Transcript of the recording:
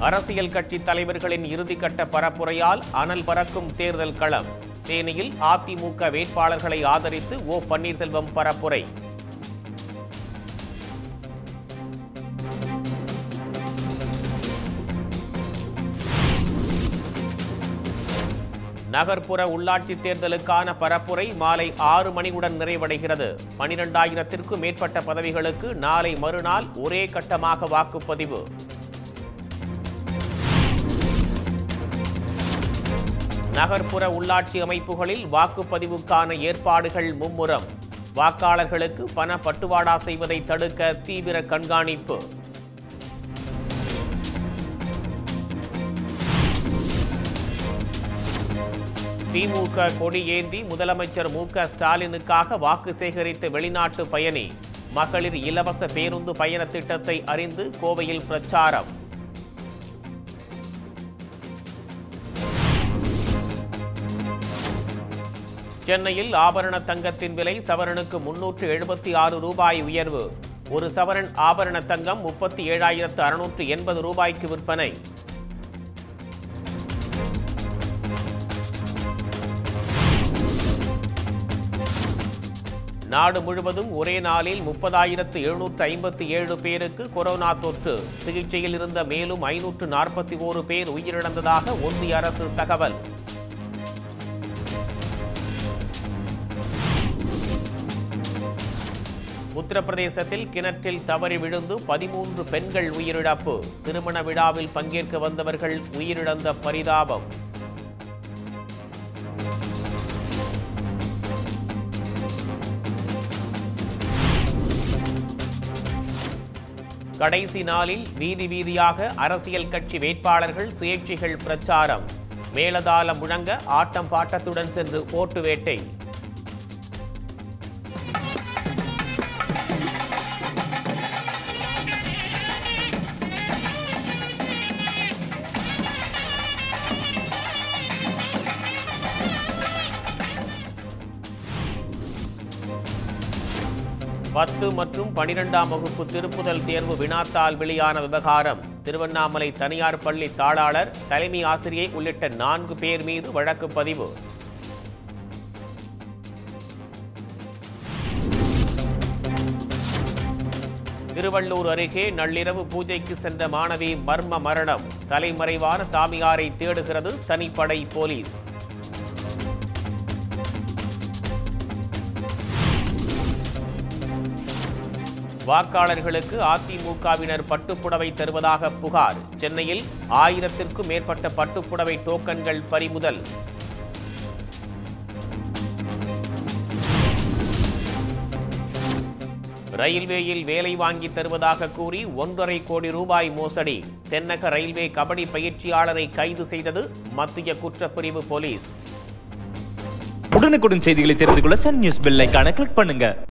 அரசியல் கட்சி தலைவர்களின் இறுதிக்கட்ட பரப்புரையால் அனல் பறக்கும் தேர்தல் களம் தேனியில் அதிமுக வேட்பாளர்களை ஆதரித்து ஓ பன்னீர்செல்வம் பரப்புரை நகர்ப்புற உள்ளாட்சி தேர்தலுக்கான பரப்புரை மாலை ஆறு மணியுடன் நிறைவடைகிறது பனிரெண்டாயிரத்திற்கும் மேற்பட்ட பதவிகளுக்கு நாளை மறுநாள் ஒரே கட்டமாக வாக்குப்பதிவு நகர்ப்புற உள்ளாட்சி அமைப்புகளில் வாக்குப்பதிவுக்கான ஏற்பாடுகள் மும்முரம் வாக்காளர்களுக்கு பண பட்டுவாடா செய்வதை தடுக்க தீவிர கண்காணிப்பு திமுக கொடி ஏந்தி முதலமைச்சர் மு க ஸ்டாலினுக்காக வாக்கு சேகரித்த வெளிநாட்டு பயணி மகளிர் இலவச பேருந்து பயண திட்டத்தை அறிந்து கோவையில் பிரச்சாரம் சென்னையில் ஆபரண தங்கத்தின் விலை சவரனுக்கு முன்னூற்று எழுபத்தி ஆறு ரூபாய் உயர்வு ஒரு சவரன் ஆபரண தங்கம் முப்பத்தி ஏழாயிரத்து அறுநூற்று எண்பது ரூபாய்க்கு விற்பனை நாடு முழுவதும் ஒரே நாளில் முப்பதாயிரத்து எழுநூற்று ஐம்பத்தி ஏழு பேருக்கு கொரோனா தொற்று சிகிச்சையில் இருந்த மேலும் ஐநூற்று நாற்பத்தி ஓரு பேர் உயிரிழந்ததாக ஒன்றிய அரசு தகவல் உத்தரப்பிரதேசத்தில் கிணற்றில் தவறி விழுந்து பதிமூன்று பெண்கள் உயிரிழப்பு திருமண விழாவில் பங்கேற்க வந்தவர்கள் உயிரிழந்த பரிதாபம் கடைசி நாளில் வீதி வீதியாக அரசியல் கட்சி வேட்பாளர்கள் சுயேட்சைகள் பிரச்சாரம் மேலதாளம் முழங்க ஆட்டம் பாட்டத்துடன் சென்று ஓட்டு வேட்டை பத்து மற்றும் பனிரெண்டாம் வகுப்பு திருப்புதல் தேர்வு வினாத்தாள் வெளியான விவகாரம் திருவண்ணாமலை தனியார் பள்ளி தாளாளர் தலைமை ஆசிரியை உள்ளிட்ட நான்கு பேர் மீது வழக்கு பதிவு திருவள்ளூர் அருகே நள்ளிரவு பூஜைக்கு சென்ற மாணவி மர்ம மரணம் தலைமறைவான சாமியாரை தேடுகிறது தனிப்படை போலீஸ் வாக்காளர்களுக்கு அதிமுகவினர் பட்டுப்புடவை தருவதாக புகார் சென்னையில் ஆயிரத்திற்கும் மேற்பட்ட பட்டுப்புடவை டோக்கன்கள் பறிமுதல் ரயில்வேயில் வேலை வாங்கி தருவதாக கூறி ஒன்றரை கோடி ரூபாய் மோசடி தென்னக ரயில்வே கபடி பயிற்சியாளரை கைது செய்தது மத்திய குற்றப்பிரிவு போலீஸ் உடனுக்குடன் செய்திகளை தெரிந்து கொள்ள சன் நியூஸ் பெல் ஐகானை கிளிக் பண்ணுங்க